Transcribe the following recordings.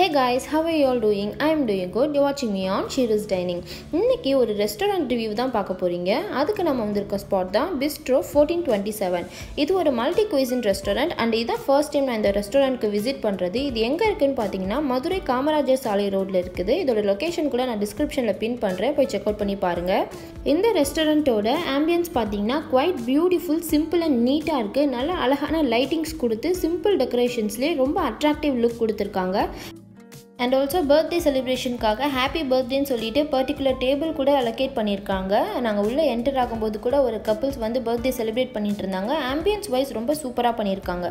hey guys how are you all doing I am doing good you're watching me on Sheeras dining இன்னைக்கு ஒரு restaurant review தான் பார்க்க போகிறீங்க அதுக்கு நம்ம வந்திருக்க ஸ்பாட் தான் பிஸ்ட்ரோ ஃபோர்டீன் டுவெண்ட்டி செவன் இது ஒரு மல்டி குயிசின் ரெஸ்டாரண்ட் அண்ட் இதான் ஃபர்ஸ்ட் டைம் நான் இந்த ரெஸ்டாரண்ட்க்கு விசிட் பண்ணுறது இது எங்கே இருக்குன்னு பார்த்தீங்கன்னா மதுரை காமராஜர் சாலை ரோட்டில் இருக்குது இதோட லொக்கேஷன் கூட நான் டிஸ்கிரிப்ஷனில் பின் பண்ணுறேன் போய் செக் அவுட் பண்ணி பாருங்கள் இந்த ரெஸ்டாரண்ட்டோட ஆம்பியன்ஸ் பார்த்தீங்கன்னா குவைட் பியூட்டிஃபுல் சிம்பிள் அண்ட் நீட்டாக இருக்குது நல்ல அழகான லைட்டிங்ஸ் கொடுத்து சிம்பிள் டெக்கரேஷன்ஸ்லேயே ரொம்ப அட்ராக்டிவ் லுக் கொடுத்துருக்காங்க அண்ட் ஆல்சோ பர்த்டே செலிப்ரேஷனுக்காக ஹாப்பி பர்த்டேன்னு சொல்லிட்டு பர்டிகுலர் டேபிள் கூட அலோகேட் பண்ணியிருக்காங்க நாங்கள் உள்ளே என்டர் ஆகும்போது கூட ஒரு கப்புள்ஸ் வந்து பர்த்டே செலிப்ரேட் பண்ணிட்டு இருந்தாங்க ஆம்பியன்ஸ் வைஸ் ரொம்ப சூப்பராக பண்ணியிருக்காங்க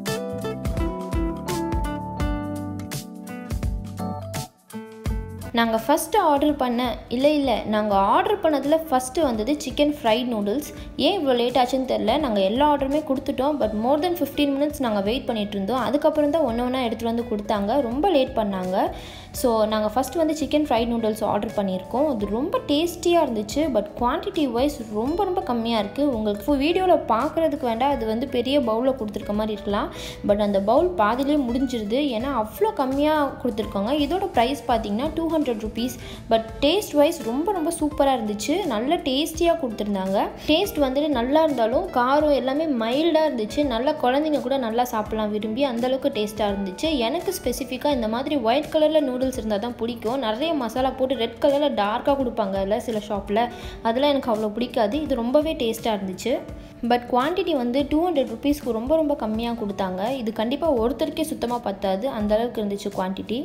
நாங்கள் ஃபஸ்ட்டு ஆர்டர் பண்ண இல்லை இல்லை நாங்கள் ஆர்டர் பண்ணதில் ஃபஸ்ட்டு வந்தது சிக்கன் ஃப்ரைட் நூடுல்ஸ் ஏன் இவ்வளோ லேட் ஆச்சுன்னு தெரில நாங்கள் எல்லா ஆர்டருமே கொடுத்துட்டோம் but more then fifteen minutes நாங்கள் வெயிட் பண்ணிட்டு இருந்தோம் அதுக்கப்புறம் தான் ஒன்று ஒன்றா எடுத்துகிட்டு வந்து கொடுத்தாங்க ரொம்ப லேட் பண்ணாங்க ஸோ நாங்கள் ஃபஸ்ட் வந்து சிக்கன் ஃப்ரைட் நூடுல்ஸ் ஆர்டர் பண்ணியிருக்கோம் அது ரொம்ப டேஸ்டியாக இருந்துச்சு பட் குவான்டிட்டி வைஸ் ரொம்ப ரொம்ப கம்மியாக இருக்குது உங்களுக்கு வீடியோவில் பார்க்குறதுக்கு வேண்டாம் அது வந்து பெரிய பவுலில் கொடுத்துருக்க மாதிரி இருக்கலாம் பட் அந்த பவுல் பாதிலே முடிஞ்சிருது ஏன்னா அவ்வளோ கம்மியாக கொடுத்துருக்காங்க இதோட ப்ரைஸ் பார்த்தீங்கன்னா two hundred rupees but taste wise ரொம்ப ரொம்ப சூப்பராக இருந்துச்சு நல்ல டேஸ்டியாக கொடுத்துருந்தாங்க டேஸ்ட் வந்துட்டு நல்லா இருந்தாலும் காரம் எல்லாமே மைல்டாக இருந்துச்சு நல்லா குழந்தைங்க கூட நல்லா சாப்பிட்லாம் விரும்பி அந்தளவுக்கு டேஸ்ட்டாக இருந்துச்சு எனக்கு ஸ்பெசிஃபிக்காக இந்த மாதிரி ஒயிட் கலரில் நூடுல்ஸ் இருந்தால் தான் பிடிக்கும் நிறைய மசாலா போட்டு ரெட் கலரில் டார்க்காக கொடுப்பாங்க அதில் சில ஷாப்பில் அதெல்லாம் எனக்கு அவ்வளோ பிடிக்காது இது ரொம்பவே டேஸ்ட்டாக இருந்துச்சு பட் குவான்டிட்டி வந்து டூ ஹண்ட்ரட் ருபீஸ்க்கு ரொம்ப ரொம்ப கம்மியாக கொடுத்தாங்க இது கண்டிப்பாக ஒருத்தருக்கே சுத்தமாக பத்தாது அந்தளவுக்கு இருந்துச்சு குவான்டிட்டி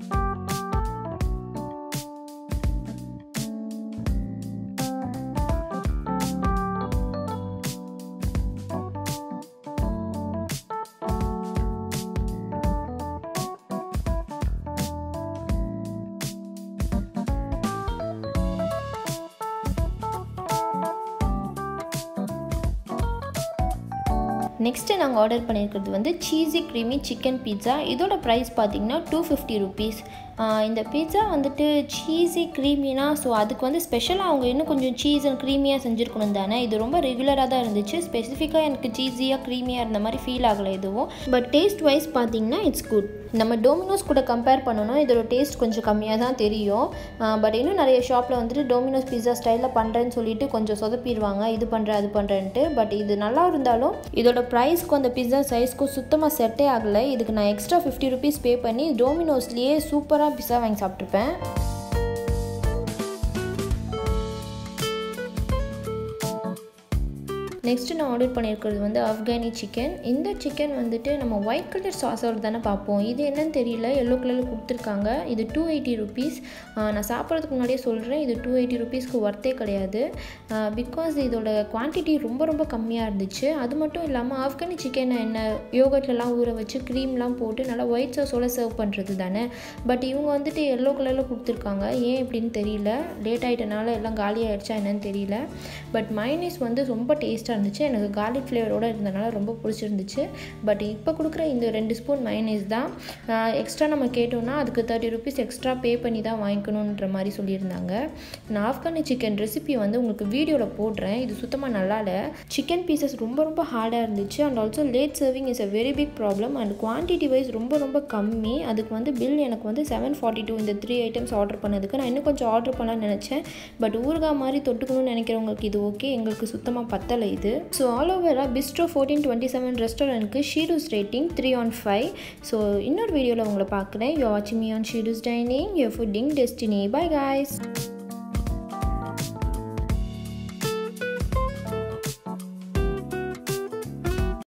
நெக்ஸ்ட்டு நாங்கள் ஆர்டர் பண்ணியிருக்கிறது வந்து சீஸி க்ரீமி சிக்கன் பீட்சா இதோட ப்ரைஸ் பார்த்தீங்கன்னா டூ ஃபிஃப்டி ருபீஸ் இந்த பீட்சா வந்துட்டு சீஸி க்ரீமினா ஸோ அதுக்கு வந்து ஸ்பெஷலாக அவங்க இன்னும் கொஞ்சம் சீஸ் அண்ட் க்ரீமியாக செஞ்சுருக்கணும் தானே இது ரொம்ப ரெகுலராக தான் இருந்துச்சு ஸ்பெசிஃபிக்காக எனக்கு சீஸியாக க்ரீமியாக இருந்த மாதிரி ஃபீல் ஆகலை எதுவும் பட் டேஸ்ட் வைஸ் பார்த்தீங்கன்னா இட்ஸ் குட் நம்ம டோமினோஸ் கூட கம்பேர் பண்ணணும் இதோட டேஸ்ட் கொஞ்சம் கம்மியாக தான் தெரியும் பட் இன்னும் நிறைய ஷாப்பில் வந்துட்டு டோமினோஸ் பீஸா ஸ்டைலில் பண்ணுறேன்னு சொல்லிட்டு கொஞ்சம் சொதப்பிடுவாங்க இது பண்ணுறேன் அது பண்ணுறேன்ட்டு பட் இது நல்லா இருந்தாலும் இதோட ப்ரைஸ்க்கும் அந்த பிஸா சைஸ்க்கும் சுத்தமாக செட்டே ஆகலை இதுக்கு நான் எக்ஸ்ட்ரா ஃபிஃப்டி ருபீஸ் பே பண்ணி டோமினோஸ்லேயே சூப்பராக பிஸா வாங்கி சாப்பிட்ருப்பேன் நெக்ஸ்ட்டு நான் ஆர்டர் பண்ணியிருக்கிறது வந்து ஆஃப்கானி சிக்கன் இந்த சிக்கன் வந்துட்டு நம்ம ஒயிட் கலர் சாஸோடு தானே பார்ப்போம் இது என்னன்னு தெரியல எல்லோ கலரில் கொடுத்துருக்காங்க இது டூ எயிட்டி ருபீஸ் நான் சாப்பிட்றதுக்கு முன்னாடியே சொல்கிறேன் இது டூ எயிட்டி ருபீஸ்க்கு ஒர்த்தே கிடையாது பிகாஸ் இதோட குவான்டிட்டி ரொம்ப ரொம்ப கம்மியாக இருந்துச்சு அது மட்டும் இல்லாமல் ஆஃப்கானி சிக்கனை என்ன யோகட்லலாம் ஊற வச்சு க்ரீம்லாம் போட்டு நல்லா ஒயிட் சாஸோடு சர்வ் பண்ணுறது தானே பட் இவங்க வந்துட்டு எல்லோ கலரில் கொடுத்துருக்காங்க ஏன் எப்படின்னு தெரியல லேட் ஆகிட்டனால எல்லாம் காலி ஆகிடுச்சா என்னன்னு தெரியல பட் மைனஸ் வந்து ரொம்ப டேஸ்ட்டாக இருந்துச்சு எனக்கு கார்லிக் ஃப்ளேவரோடு இருந்தனால ரொம்ப பிடிச்சிருந்துச்சு பட் இப்போ கொடுக்குற இந்த ரெண்டு ஸ்பூன் மைனஸ் தான் எக்ஸ்ட்ரா நம்ம கேட்டோம்னா அதுக்கு தேர்ட்டி ருபீஸ் எக்ஸ்ட்ரா பே பண்ணி தான் வாங்கிக்கணுன்ற மாதிரி சொல்லியிருந்தாங்க நான் ஆஃப்கானி சிக்கன் ரெசிபி வந்து உங்களுக்கு வீடியோவில் போடுறேன் இது சுத்தமாக நல்லா இல்லை சிக்கன் பீசஸ் ரொம்ப ரொம்ப ஹார்டாக இருந்துச்சு and also late serving is a very big problem and quantity wise ரொம்ப ரொம்ப கம்மி அதுக்கு வந்து பில் எனக்கு வந்து செவன் ஃபார்ட்டி டூ இந்த த்ரீ ஐட்டம்ஸ் ஆர்டர் பண்ணதுக்கு நான் இன்னும் கொஞ்சம் ஆர்டர் பண்ணலாம்னு நினச்சேன் பட் ஊறுகாய் மாதிரி தொட்டுக்கணும்னு நினைக்கிறவங்களுக்கு இது ஓகே எங்களுக்கு சுத்தமாக பத்தலை இது ஸோ ஆல் ஓவராக பிஸ்ட்ரோ ஃபோர்டீன் டுவெண்ட்டி செவன் ரெஸ்டாரண்ட்க்கு Sheedoos rating three on five so இன்னொரு வீடியோவில் உங்களை பார்க்குறேன் யூ வாட்சிங் me on Sheedoos dining you footing destiny bye guys